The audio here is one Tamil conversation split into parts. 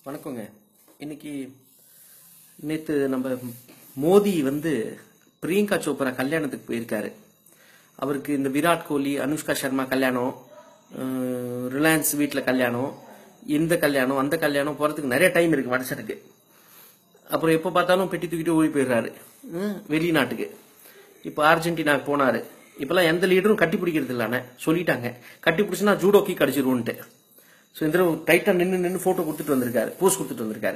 வணக்கங்க இன்னைக்கு நேற்று நம்ம மோடி வந்து பிரியங்கா சோப்ரா கல்யாணத்துக்கு போயிருக்காரு அவருக்கு இந்த விராட் கோலி அனுஷ்கா சர்மா கல்யாணம் அஹ், ரிலையன்ஸ் வீட்டில் கல்யாணம் இந்த கல்யாணம் அந்த கல்யாணம் போகிறதுக்கு நிறைய டைம் இருக்கு மனுஷனுக்கு அப்புறம் எப்போ பார்த்தாலும் பெட்டி தூக்கிட்டு ஓடி போயிடுறாரு ம், வெளிநாட்டுக்கு இப்போ அர்ஜென்டினாக்கு போனாரு இப்பெல்லாம் எந்த லீடரும் கட்டி பிடிக்கிறது இல்லைண்ணே சொல்லிட்டாங்க கட்டி பிடிச்சினா ஜூடோ கீ கடிச்சிருவோன்ட்டு ஸோ இந்த தடவை டைட்டாக நின்று நின்று ஃபோட்டோ கொடுத்துட்டு வந்திருக்காரு போஸ்ட் கொடுத்துட்டு வந்திருக்காரு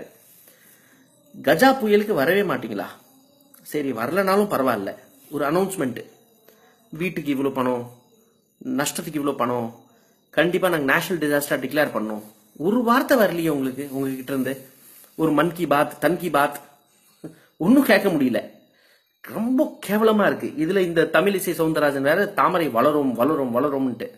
கஜா புயலுக்கு வரவே மாட்டீங்களா சரி வரலனாலும் பரவாயில்ல ஒரு அனௌன்ஸ்மெண்ட் வீட்டுக்கு இவ்வளோ பணம் நஷ்டத்துக்கு இவ்வளோ பணம் கண்டிப்பாக நாங்கள் நேஷனல் டிசாஸ்டர் டிக்ளேர் பண்ணோம் ஒரு வார்த்தை வரலையே உங்களுக்கு உங்ககிட்ட இருந்து ஒரு மன் கி பாத் தன் கி பாத் ஒன்றும் கேட்க முடியல ரொம்ப கேவலமா இருக்கு இதுல இந்த தமிழிசை சவுந்தரராஜன் வேற தாமரை வளரும் வளரும் வளரும்ன்ட்டு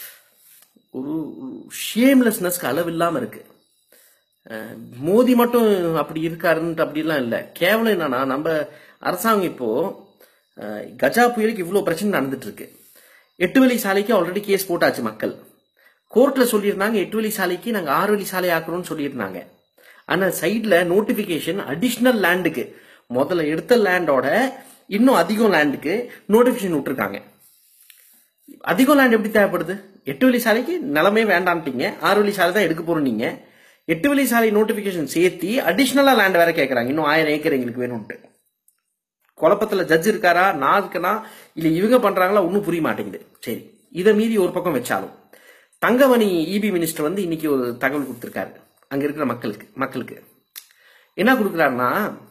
ஒரு ஷேம்லெஸ்னஸ்க்கு அளவில்லாம இருக்கு அஹ், மோடி மட்டும் அப்படி இருக்காருன்ட்டு அப்படிலாம் இல்லை கேவலம் என்னன்னா நம்ம அரசாங்கம் இப்போ அஹ், கஜா புயலுக்கு இவ்வளோ பிரச்சனை நடந்துட்டு இருக்கு எட்டு வழி சாலைக்கு ஆல்ரெடி கேஸ் போட்டாச்சு மக்கள் கோர்ட்ல சொல்லியிருந்தாங்க எட்டு வழி சாலைக்கு நாங்கள் ஆறு வழி சாலை ஆக்குறோம்னு சொல்லியிருந்தாங்க ஆனா சைட்ல நோட்டிபிகேஷன் அடிஷ்னல் லேண்டுக்கு முதல்ல எடுத்த லேண்டோட இன்னும் அதிகம் லேண்டுக்கு நோட்டிபிகேஷன் விட்டுருக்காங்க அதிகம் லேண்ட் எப்படி தேவைப்படுது எட்டு வழி சாலைக்கு நிலமே வேண்டாம்ட்டீங்க ஆறு வழி சாலை தான் எடுக்க போறோம் நீங்க எட்டு வழி சாலை நோட்டிபிகேஷன் சேர்த்தி அடிஷ்னலா லேண்ட் வேற கேட்கறாங்க இன்னும் ஆயிரம் ஏக்கர் எங்களுக்கு வேணும்ட்டு குழப்பத்துல ஜட்ஜ் இருக்காரா நான் இருக்கனா இல்ல இவங்க பண்றாங்களா ஒன்றும் புரிய மாட்டேங்குது சரி இதை மீறி ஒரு பக்கம் வச்சாலும் தங்கமணி இபி மினிஸ்டர் வந்து இன்னைக்கு ஒரு தகவல் கொடுத்திருக்காரு அங்க இருக்கிற மக்களுக்கு மக்களுக்கு என்ன கொடுக்குறாருன்னா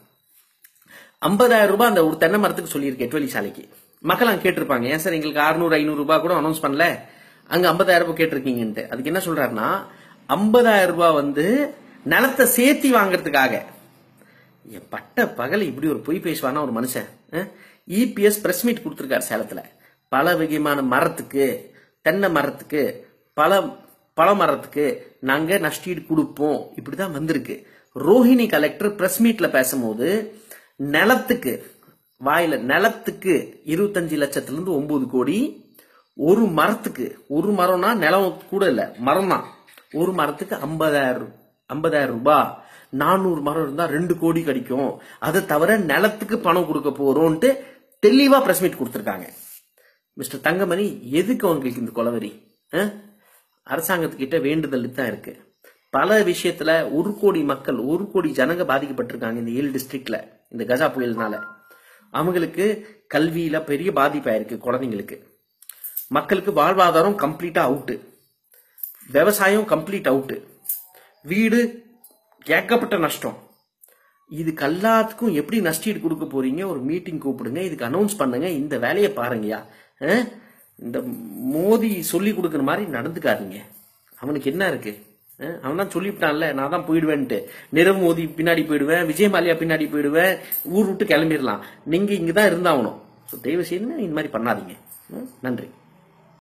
ஐம்பதாயிரம் ரூபாய் அந்த ஒரு தென்னை மரத்துக்கு சொல்லியிருக்கு எட்டு வழி சாலைக்கு மக்கள் அங்க கேட்டிருப்பாங்க ஏன் சார் எங்களுக்கு அறுநூறு ஐநூறு ரூபாய் கூட அனௌன்ஸ் பண்ணல அங்க ஐம்பதாயிரம் ரூபாய் கேட்டிருக்கீங்கன்ட்டு அதுக்கு என்ன சொல்றாருன்னா ஐம்பதாயிரம் ரூபாய் வந்து நிலத்தை சேர்த்தி வாங்குறதுக்காக என் பட்ட பகல் இப்படி ஒரு பொய் பேசுவானா ஒரு மனுஷன் இபிஎஸ் பிரஸ் மீட் கொடுத்துருக்காரு சேலத்துல பல வகையான மரத்துக்கு தென்னை மரத்துக்கு பல பல மரத்துக்கு நாங்க நஷ்டீடு கொடுப்போம் இப்படிதான் வந்திருக்கு ரோஹிணி கலெக்டர் பிரஸ் மீட்ல பேசும்போது நிலத்துக்கு வாயில நிலத்துக்கு இருபத்தஞ்சு லட்சத்துல இருந்து ஒன்பது கோடி ஒரு மரத்துக்கு ஒரு மரம்னா நிலம் கூட இல்ல மரம் தான் ஒரு மரத்துக்கு ஐம்பதாயிரம் ஐம்பதாயிரம் ரூபாய் நானூறு மரம் இருந்தா ரெண்டு கோடி கிடைக்கும் அதை தவிர நிலத்துக்கு பணம் கொடுக்க போறோம்ட்டு தெளிவா பிரஸ் மீட் கொடுத்துருக்காங்க மிஸ்டர் தங்கமணி எதுக்கு உங்களுக்கு இந்த கொலவரி அஹ்? அரசாங்கத்துக்கிட்ட வேண்டுதல் தான் இருக்கு பல விஷயத்துல ஒரு கோடி மக்கள் ஒரு கோடி ஜனங்க பாதிக்கப்பட்டிருக்காங்க இந்த ஏழு டிஸ்ட்ரிக்ட்ல இந்த கஜா புயல்னால அவங்களுக்கு கல்வியில பெரிய பாதிப்பாயிருக்கு குழந்தைங்களுக்கு மக்களுக்கு வாழ்வாதாரம் கம்ப்ளீட்டா அவுட்டு விவசாயம் கம்ப்ளீட் அவுட்டு வீடு ஏகப்பட்ட நஷ்டம் இதுக்கு எல்லாத்துக்கும் எப்படி நஷ்டீடு கொடுக்க போறீங்க ஒரு மீட்டிங் கூப்பிடுங்க இதுக்கு அனௌன்ஸ் பண்ணுங்க இந்த வேலையை பாருங்கயா அஹ்? இந்த மோடி சொல்லி கொடுக்குற மாதிரி நடந்துக்காதீங்க அவனுக்கு என்ன இருக்கு அஹ்? அவன் தான் சொல்லிவிட்டான்ல நான் தான் போயிடுவேன்ட்டு நிரவ் மோடி பின்னாடி போயிடுவேன் விஜய் மாலியா பின்னாடி போயிடுவேன் ஊர் விட்டு கிளம்பிடலாம் நீங்க இங்க தான் இருந்தாகணும் ஸோ தயவு செய்து இந்த மாதிரி பண்ணாதீங்க ம்? நன்றி